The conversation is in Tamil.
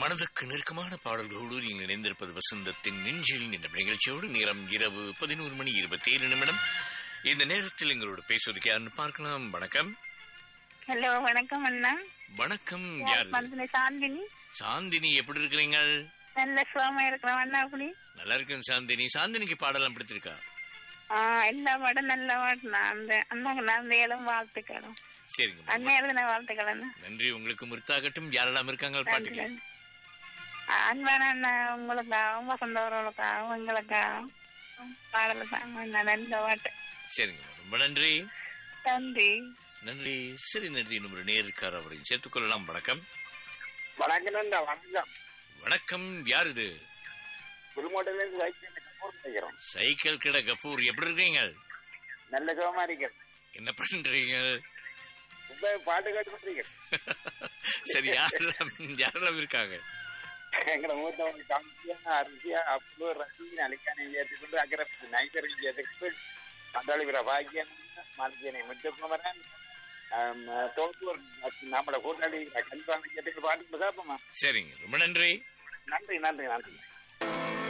மனதுக்கு நெருக்கமான பாடல்களோடு நீங்கள் இணைந்திருப்பது வசந்தத்தின் நெஞ்சில் என்ற நிகழ்ச்சியோடு நேரம் இரவு பதினோரு மணி இருபத்தி ஏழு நிமிடம் இந்த நேரத்தில் எங்களோட பேசுவதற்கு யாருன்னு பார்க்கலாம் வணக்கம் ஹலோ வணக்கம் அண்ணா வணக்கம் யார் இது? வந்து சாந்தினி சாந்தினி எப்படி இருக்கிறீங்க நல்ல சுகமா இருக்கிறோம் அண்ணா அப்படி நல்லா இருக்கேன் சாந்தினி சாந்தினிக்கு பாடலாம் பிடித்திருக்கா ஆ எல்லா பாடும் நல்ல பாட்டு நான் அந்த அண்ணாக்கு நான் அந்த இடம் வாழ்த்துக்களும் சரிங்க அண்ணா எழுதின வாழ்த்துக்கள் அண்ணா நன்றி உங்களுக்கு முற்றாகட்டும் யாரெல்லாம் இருக்காங்க நன்றி பாட்டுக்கு நன்றி அன்பான அண்ணா உங்களுக்காகவும் வசந்தவர்களுக்காகவும் எங்களுக்காகவும் பாடலுக்காகவும் அண்ணா நல்ல பாட்டு சரிங்க ரொம்ப நன்றி நன்றி நன்றி சரி நன்றி இன்னொரு நேருக்கார் அவரையும் சேர்த்துக்கொள்ளலாம் வணக்கம் வணக்கம் நண்பா, வணக்கம் வணக்கம் யார் இது புதுமோட்டில இருந்து வைத்தியம் கபூர் பேசுறோம் சைக்கிள் கடை கபூர் எப்படி இருக்கீங்க நல்ல சுகமா இருக்கேன் என்ன பண்றீங்க இப்ப பாட்டு கேட்டுக்கிறீங்க சரி யாரெல்லாம் யாரெல்லாம் இருக்காங்க எங்களை மூத்தவங்க காமிச்சியா அரிசியா அப்பு ரசி அலிக்கானை சேர்த்துக்கொண்டு அக்கறை நைசரையும் சேர்த்துக்கிட்டு கண்டாளிபுர பாக்கியம் மாலிஜனை முத்துக்குமரன் தோப்பூர் நம்மளோட கூட்டாளி கல்வாங்க சேர்த்துக்கிட்டு பாட்டு சாப்பிடுமா சரிங்க ரொம்ப நன்றி நன்றி நன்றி நன்றி